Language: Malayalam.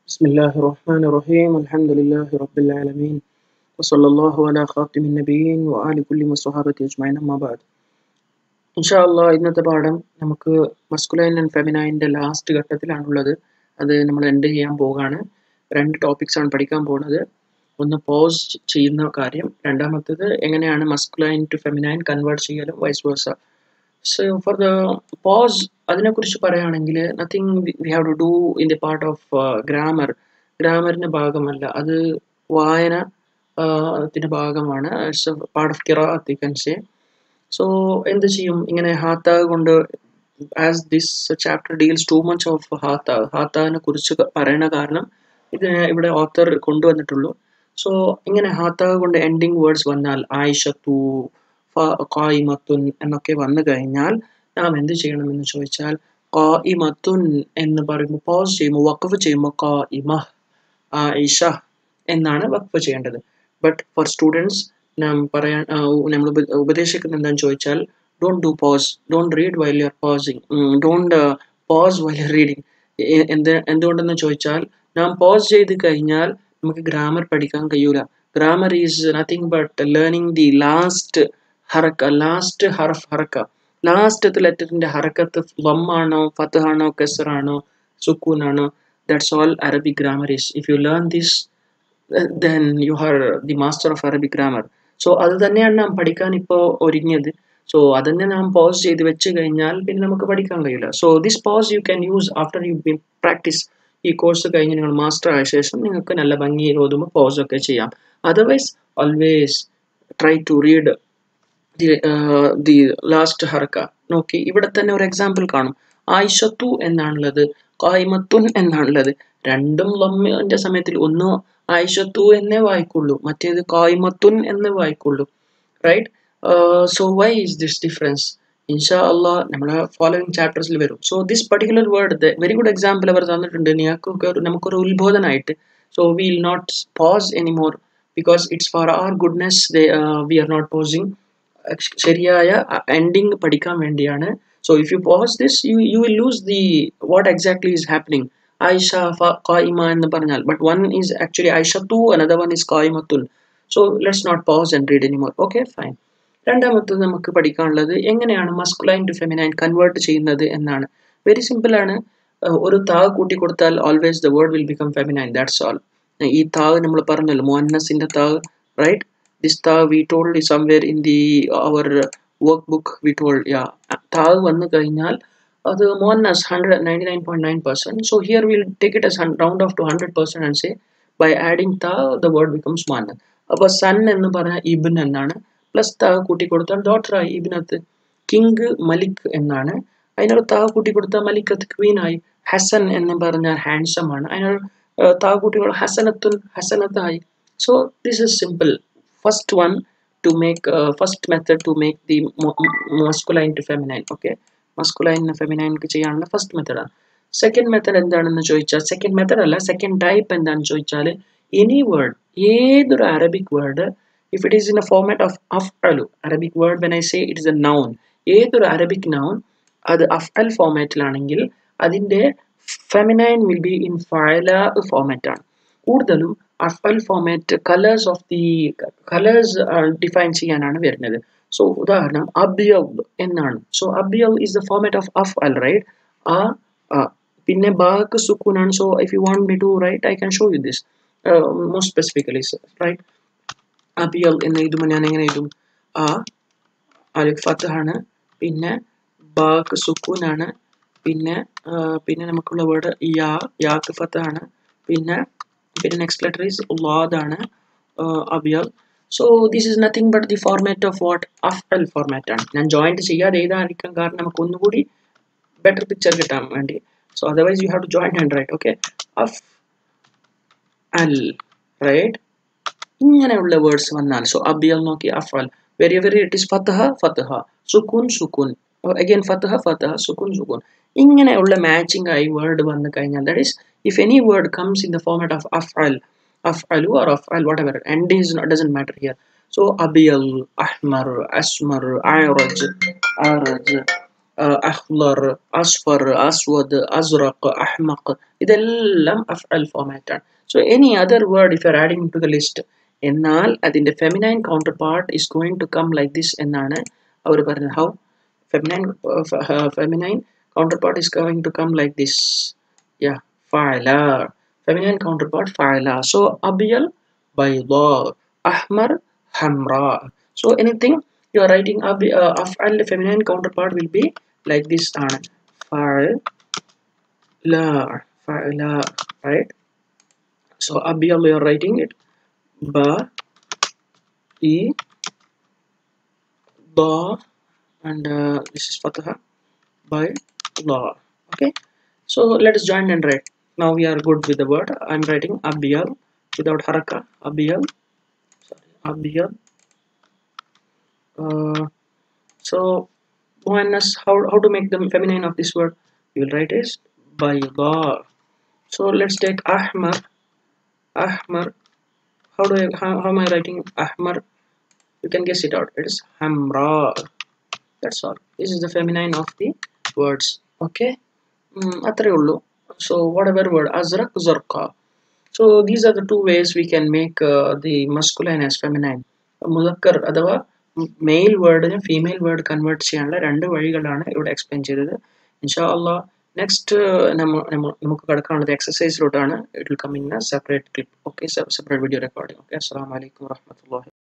بسم الله الرحمن الرحيم الحمد لله رب العالمين وصلى الله على خاتم النبيين وآل كل وصحابة أجمعين أما بعد ഇൻഷാല്ല ഇന്നത്തെ പാഠം നമുക്ക് മസ്കുലൈൻ ആൻഡ് ഫെമിനൈൻ്റെ ലാസ്റ്റ് ഘട്ടത്തിലാണുള്ളത് അത് നമ്മൾ എൻഡ് ചെയ്യാൻ പോവുകയാണ് രണ്ട് ടോപ്പിക്സ് ആണ് പഠിക്കാൻ പോകുന്നത് ഒന്ന് പോസ് ചെയ്യുന്ന കാര്യം രണ്ടാമത്തേത് എങ്ങനെയാണ് മസ്കുലൈൻ ടു ഫെമിനൈൻ കൺവേർട്ട് ചെയ്യലും vice versa so for the pause അതിനെക്കുറിച്ച് പറയുകയാണെങ്കിൽ nothing we have to do in the part of grammar ഗ്രാമറിൻ്റെ ഭാഗമല്ല അത് വായന ത്തിൻ്റെ ഭാഗമാണ് ഇറ്റ്സ് പാർട്ട് ഓഫ് കിറാത്ത് യു കൻ സേ സോ എന്ത് ചെയ്യും ഇങ്ങനെ ഹാത്താഗ് കൊണ്ട് as this chapter deals too much of ഹാത്താഗ് ഹാത്താഗിനെ കുറിച്ച് പറയുന്ന കാരണം ഇത് ഇവിടെ ഓത്തർ കൊണ്ടുവന്നിട്ടുള്ളൂ സോ ഇങ്ങനെ ഹാത്താഗ് കൊണ്ട് എൻഡിങ് വേർഡ്സ് വന്നാൽ ആയിഷത്തു ഖായിമത്തുൻ എന്നൊക്കെ വന്നു കഴിഞ്ഞാൽ നാം എന്ത് ചെയ്യണമെന്ന് ചോദിച്ചാൽ ഖായിമത്തുൻ എന്ന് പറയുമ്പോൾ പോസ് ചെയ്യുമ്പോൾ വഖഫ് ചെയ്യുമ്പോൾ ഖായിമ ആയിഷ എന്നാണ് വഖഫ് ചെയ്യേണ്ടത് ബട്ട് ഫോർ സ്റ്റുഡൻസ് നാം പറയാൻ നമ്മൾ ഉപദേശിക്കുന്നത് എന്താണെന്ന് ചോദിച്ചാൽ don't do pause don't read while you are pausing don't pause while you're reading എന്ത് എന്തുകൊണ്ടെന്ന് ചോദിച്ചാൽ നാം പോസ് ചെയ്ത് കഴിഞ്ഞാൽ നമുക്ക് ഗ്രാമർ പഠിക്കാൻ കഴിയൂല grammar is nothing but learning the last ഹറക്ക ലാസ്റ്റ് ഹറഫ് ഹറക്ക ലാസ്റ്റത്തെ ലെറ്ററിന്റെ ഹറക്കത്ത് ലമ്മാണോ ഫത്തഹാണോ കെസറാണോ സുക്കൂനാണോ that's all Arabic grammar is if you learn this then you are the master of Arabic grammar so അത് തന്നെയാണ് നാം പഠിക്കാൻ ഇപ്പോൾ ഒരുങ്ങിയത് സോ അതന്നെ നാം പോസ് ചെയ്ത് വെച്ച് കഴിഞ്ഞാൽ പിന്നെ നമുക്ക് പഠിക്കാൻ കഴിയില്ല so this pause you can use after you be practice ഈ കോഴ്സ് കഴിഞ്ഞ് നിങ്ങൾ മാസ്റ്റർ ആയ ശേഷം നിങ്ങൾക്ക് നല്ല ഭംഗിയിൽ ഓതുമ്പോൾ പോസ് ഒക്കെ ചെയ്യാം otherwise always try to read the the last ഹർക്ക നോക്കി ഇവിടെ തന്നെ ഒരു എക്സാമ്പിൾ കാണും ആയിഷത്തു എന്നാണുള്ളത് കായ്മത്തുൻ എന്നാണുള്ളത് രണ്ടും ലമ്മിന്റെ സമയത്തിൽ ഒന്ന് ആയിഷത്തു എന്നേ വായിക്കുള്ളൂ മറ്റേത് കായ്മത്തുൻ എന്ന് വായിക്കുള്ളൂ right so why is this difference ഇൻഷാ അള്ളാ നമ്മളെ ഫോളോയിങ് ചാപ്റ്റേഴ്സിൽ വരും so this particular word very good example അവർ തന്നിട്ടുണ്ട് ഞങ്ങൾക്ക് നമുക്കൊരു ഉത്ബോധനായിട്ട് so we will not pause anymore because it's for our goodness we are not pausing ശരിയായ എൻഡിങ് പഠിക്കാൻ വേണ്ടിയാണ് so if you pause this you you will lose the what exactly is happening ആയിഷ ഖായിമ എന്ന് പറഞ്ഞാൽ but one is actually ആയിഷത്തു another one is ഖായിമത്തുൻ so let's not pause and read anymore okay fine രണ്ടാമത്തത് നമുക്ക് പഠിക്കാനുള്ളത് എങ്ങനെയാണ് മസ്കുലൈൻ ടു ഫെമിനൈൻ കൺവേർട്ട് ചെയ്യുന്നത് എന്നാണ് വെരി സിമ്പിൾ ആണ് ഒരു താഗ് കൂട്ടി കൊടുത്താൽ always the word will become feminine that's all ഈ താഗ് നമ്മൾ പറഞ്ഞല്ലോ മോഹന്നസിന്റെ താഗ് റൈറ്റ് ദിസ് താഗ് we told somewhere in the our workbook we told യാ താഗ് വന്നു കഴിഞ്ഞാൽ അത് മോഹന്നസ് hundred ninety nine point nine percent so here will take it as round off to hundred percent and say by adding താ ദ വേർഡ് ബിക്കംസ് മോഹന്നസ് അപ്പോൾ സൺ എന്ന് പറഞ്ഞാൽ ഇബിൻ എന്നാണ് പ്ലസ് താ കൂട്ടി കൊടുത്താൽ ഡോട്ടറായി ഇബിനത്ത് കിങ് മലിക് എന്നാണ് അതിനോട് താ കൂട്ടി കൊടുത്താൽ മലിക്കത്ത് ക്വീനായി ഹസൻ എന്ന് പറഞ്ഞാൽ ഹാൻസം ആണ് അതിനോട് താ കൂട്ടി ഹസനത്തുൻ ഹസനത്തായി so this is simple first one to make first method to make the masculine to feminine okay masculine ഫെമിനൈൻക്ക് ചെയ്യാനുള്ള ഫസ്റ്റ് മെത്തഡാണ് സെക്കൻഡ് മെത്തഡ് എന്താണെന്ന് ചോദിച്ചാൽ സെക്കൻഡ് മെത്തഡ് അല്ല സെക്കൻഡ് ടൈപ്പ് എന്താണെന്ന് ചോദിച്ചാൽ എനി വേർഡ് ഏതൊരു Arabic word if it is in a format of af'alu arabic word when i say it is a noun ഏതൊരു അറബിക് നൗൺ അത് അഫ്അൽ ഫോമാറ്റിലാണെങ്കിൽ അതിൻ്റെ ഫെമിനൈൻ വിൽ ബി ഇൻ ഫയല ഫോമാറ്റ് ആണ് കൂടുതലും അഫ്അൽ format colours of the colours define ചെയ്യാനാണ് വരുന്നത് സോ ഉദാഹരണം അബിയവ് എന്നാണ് സോ അബിയവ് ഇസ് ദ ഫോമാറ്റ് ഓഫ് അഫ് അൽ റൈറ്റ് ആ പിന്നെ ബാക്ക് സുക്കൂനാണ് so if you want me to write I can show you this most specifically right അബിയൽ എന്ന് എഴുതുമ്പോൾ ഞാൻ എങ്ങനെ എഴുതും ആ അലിഫ് ഫത്താണ് പിന്നെ ബാക്ക് സുക്കൂനാണ് പിന്നെ പിന്നെ നമുക്കുള്ള വേർഡ് യാ യാക്ക് ഫത്താണ് പിന്നെ പിന്നെ നെക്സ്റ്റ് ലെറ്റർ ഈസ് ലാദാണ് അബിയൽ so this is nothing but the format of what അഫ് എൽ ഫോർമാറ്റ് ആണ് ഞാൻ ജോയിൻറ്റ് ചെയ്യാതെ എഴുതാതിരിക്കാൻ കാരണം നമുക്ക് ഒന്നുകൂടി ബെറ്റർ പിക്ചർ കിട്ടാൻ വേണ്ടി so otherwise you have to join and write okay അഫ് അൽ റൈറ്റ് ഇങ്ങനെയുള്ള വേർഡ്സ് വന്നാൽ സോ അബിയൽ നോക്കി അഫൽ വെരി വെരി ഇറ്റ് ഇസ് ഫത്തഹ ഫത്തഹ സുക്കൂൻ സുക്കൂൻ അഗൈൻ ഫത്തഹ ഫത്തഹ സുക്കൂൻ സുക്കൂൻ ഇങ്ങനെയുള്ള മാച്ചിങ് ആയി വേർഡ് വന്നു കഴിഞ്ഞാൽ that is if any word comes in the format of അഫ്അൽ അഫ്അലു ഓർ അഫ്അൽ whatever and is doesn't matter here so അബിയൽ അഹ്മർ അസ്മർ അയറജ് അറജ് അഹ്ലർ അസ്ഫർ അസ്വദ് അസ്റഖ് അഹ്മഖ് ഇതെല്ലാം അഫ്അൽ ഫോമാറ്റ് ആണ് so any other word if you are adding to the list എന്നാൽ അതിന്റെ feminine counterpart is going to come like this എന്നാണ് അവർ പറഞ്ഞത് how feminine feminine counterpart is going to come like this യാ ഫഅല ഫെമിനൈൻ കൗണ്ടർ പാർട്ട് ഫഅല സോ അബിയൽ ബൈദാ അഹ്മർ ഹംറ so anything you are writing ab uh, af'al feminine counterpart will be like this ആണ് fa'la fa'la right so abyal you are writing it ba e da and uh, this is fatha by la okay so let us join and write now we are good with the word i'm writing abyal without haraka abyal sorry abyal uh, so muannas how, how to make the feminine of this word you will write is bayda so let's take ahmar ahmar how do I how, how am I writing ahmar you can guess it out it is hamra that's all this is the feminine of the words okay mm, അത്രേ ഉള്ളൂ so whatever word azrak zarqa so these are the two ways we can make uh, the masculine as feminine മുതക്കർ അഥവാ മെയിൽ വേർഡിനെ ഫീമെയിൽ വേർഡ് കൺവേർട്ട് ചെയ്യാനുള്ള രണ്ട് വഴികളാണ് ഇവിടെ എക്സ്പ്ലെയിൻ ചെയ്തത് ഇൻഷാ അള്ളാ നെക്സ്റ്റ് നമുക്ക് കിടക്കാനുള്ളത് എക്സസൈസിലോട്ടാണ് it will come in separate clip okay separate video recording okay അസ്സാം വലൈക്കും വാഹമത്തല്ലാ